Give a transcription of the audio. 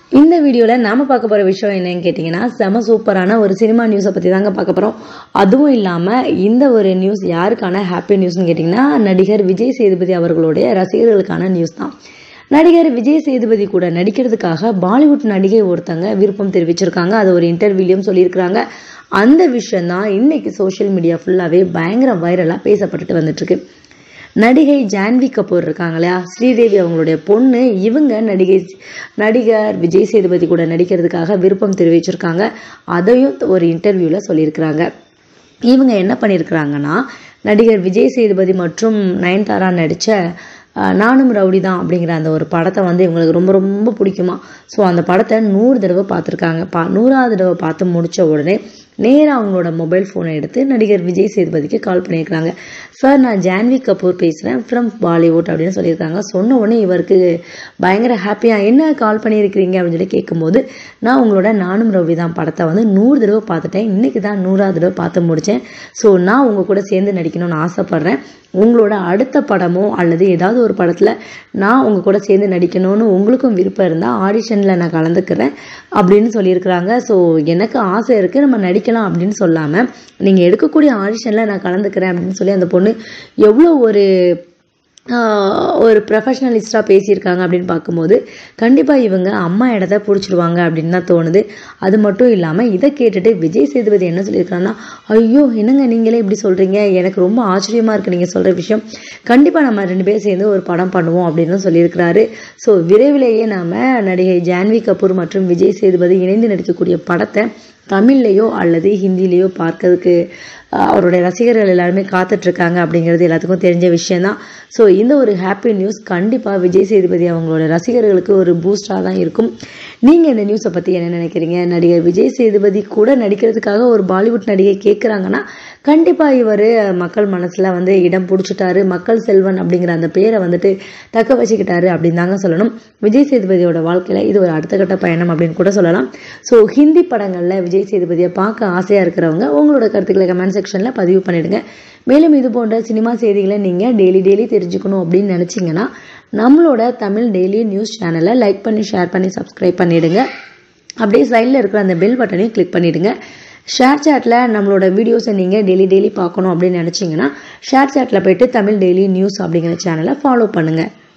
இந்த வீடியோவில் நாம பார்க்க போகிற விஷயம் என்னன்னு கேட்டிங்கன்னா செம சூப்பரான ஒரு சினிமா நியூஸை பற்றி தாங்க பார்க்க போகிறோம் அதுவும் இல்லாமல் இந்த ஒரு நியூஸ் யாருக்கான ஹாப்பி நியூஸ்னு கேட்டிங்கன்னா நடிகர் விஜய் சேதுபதி அவர்களுடைய ரசிகர்களுக்கான நியூஸ் தான் நடிகர் விஜய் சேதுபதி கூட நடிக்கிறதுக்காக பாலிவுட் நடிகை ஒருத்தங்க விருப்பம் தெரிவிச்சிருக்காங்க அது ஒரு இன்டர்வியூலையும் சொல்லியிருக்கிறாங்க அந்த விஷயம் தான் இன்னைக்கு சோஷியல் மீடியா ஃபுல்லாகவே பயங்கர வைரலாக பேசப்பட்டுட்டு வந்துட்டுருக்கு நடிகை ஜான்வி கபூர் இருக்காங்க இல்லையா ஸ்ரீதேவி அவங்களுடைய பொண்ணு இவங்க நடிகை நடிகர் விஜய் சேதுபதி கூட நடிக்கிறதுக்காக விருப்பம் தெரிவிச்சிருக்காங்க அதையும் ஒரு இன்டர்வியூவில் சொல்லியிருக்கிறாங்க இவங்க என்ன பண்ணியிருக்கிறாங்கன்னா நடிகர் விஜய் சேதுபதி மற்றும் நயன்தாரா நடித்த நானும் ரவுடி தான் அப்படிங்கிற அந்த ஒரு படத்தை வந்து இவங்களுக்கு ரொம்ப ரொம்ப பிடிக்குமா ஸோ அந்த படத்தை நூறு தடவை பார்த்துருக்காங்க பா நூறாவது தடவை பார்த்து முடித்த உடனே நேராக அவங்களோட மொபைல் ஃபோனை எடுத்து நடிகர் விஜய் சேதுபதிக்கு கால் பண்ணியிருக்காங்க சார் நான் ஜான்வி கபூர் பேசுகிறேன் ஃப்ரம் பாலிவுட் அப்படின்னு சொல்லியிருக்காங்க சொன்ன உடனே இவருக்கு பயங்கர ஹாப்பியாக என்ன கால் பண்ணியிருக்கிறீங்க அப்படின்னு சொல்லி கேட்கும்போது நான் உங்களோட நானும் ரவி தான் படத்தை வந்து நூறு தடவை பார்த்துட்டேன் இன்றைக்கி தான் நூறாவது தடவை பார்த்து முடித்தேன் ஸோ நான் உங்கள் கூட சேர்ந்து நடிக்கணும்னு ஆசைப்பட்றேன் உங்களோட அடுத்த படமோ அல்லது ஏதாவது ஒரு படத்தில் நான் உங்கள் கூட சேர்ந்து நடிக்கணும்னு உங்களுக்கும் விருப்பம் இருந்தால் ஆடிஷனில் நான் கலந்துக்கிறேன் அப்படின்னு சொல்லியிருக்கிறாங்க ஸோ எனக்கு ஆசை இருக்குது நம்ம நடிக்கலாம் அப்படின்னு சொல்லாமல் நீங்கள் எடுக்கக்கூடிய ஆடிஷனில் நான் கலந்துக்கிறேன் அப்படின்னு சொல்லி அந்த பொண்ணு எவ்வளோ ஒரு ஒரு ப்ரொஃபஷ்னலிஸ்டாக பேசியிருக்காங்க அப்படின்னு பார்க்கும்போது கண்டிப்பாக இவங்க அம்மா இடத்த பிடிச்சிடுவாங்க அப்படின்னு தான் தோணுது அது மட்டும் இல்லாமல் இதை கேட்டுட்டு விஜய் சேதுபதி என்ன சொல்லியிருக்காங்கன்னா ஐயோ என்னங்க நீங்களே இப்படி சொல்கிறீங்க எனக்கு ரொம்ப ஆச்சரியமாக இருக்குது நீங்கள் சொல்கிற விஷயம் கண்டிப்பாக நம்ம ரெண்டு பேரும் சேர்ந்து ஒரு படம் பண்ணுவோம் அப்படின்னு சொல்லியிருக்கிறாரு ஸோ விரைவிலேயே நாம் நடிகை ஜான்வி கபூர் மற்றும் விஜய் சேதுபதி இணைந்து நடிக்கக்கூடிய படத்தை தமிழ்லையோ அல்லது ஹிந்திலேயோ பார்க்கறதுக்கு அவருடைய ரசிகர்கள் எல்லாருமே காத்துட்ருக்காங்க அப்படிங்கிறது எல்லாத்துக்கும் தெரிஞ்ச விஷயந்தான் ஸோ இந்த ஒரு ஹாப்பி நியூஸ் கண்டிப்பாக விஜய் சேதுபதி அவங்களோட ரசிகர்களுக்கு ஒரு பூஸ்டாக தான் இருக்கும் நீங்கள் இந்த நியூஸை பற்றி என்ன நினைக்கிறீங்க நடிகர் விஜய் சேதுபதி கூட நடிக்கிறதுக்காக ஒரு பாலிவுட் நடிகை கேட்குறாங்கன்னா கண்டிப்பாக இவர் மக்கள் மனசில் வந்து இடம் பிடிச்சிட்டாரு மக்கள் செல்வன் அப்படிங்கிற அந்த பேரை வந்துட்டு தக்க வச்சுக்கிட்டாரு அப்படின்னு தாங்க சொல்லணும் விஜய் சேதுபதியோட வாழ்க்கையில் இது ஒரு அடுத்த கட்ட பயணம் அப்படின்னு கூட சொல்லலாம் ஸோ ஹிந்தி படங்களில் விஜய் சேதுபதியை பார்க்க ஆசையாக இருக்கிறவங்க உங்களோட கருத்துக்களை கமெண்ட் செக்ஷனில் பதிவு பண்ணிடுங்க மேலும் இது போன்ற சினிமா செய்திகளை நீங்கள் டெய்லி டெய்லி தெரிஞ்சுக்கணும் அப்படின்னு நினச்சிங்கன்னா நம்மளோட தமிழ் டெய்லி நியூஸ் சேனலை லைக் பண்ணி ஷேர் பண்ணி சப்ஸ்கிரைப் பண்ணிவிடுங்க அப்படியே சைடில் இருக்கிற அந்த பெல் பட்டனையும் கிளிக் பண்ணிவிடுங்க ஷேர் சேட்டில் நம்மளோட வீடியோஸை நீங்கள் டெய்லி டெய்லி பார்க்கணும் அப்படின்னு நினச்சிங்கன்னா ஷேர் சேட்டில் போயிட்டு தமிழ் டெய்லி நியூஸ் அப்படிங்கிற சேனலை ஃபாலோ பண்ணுங்கள்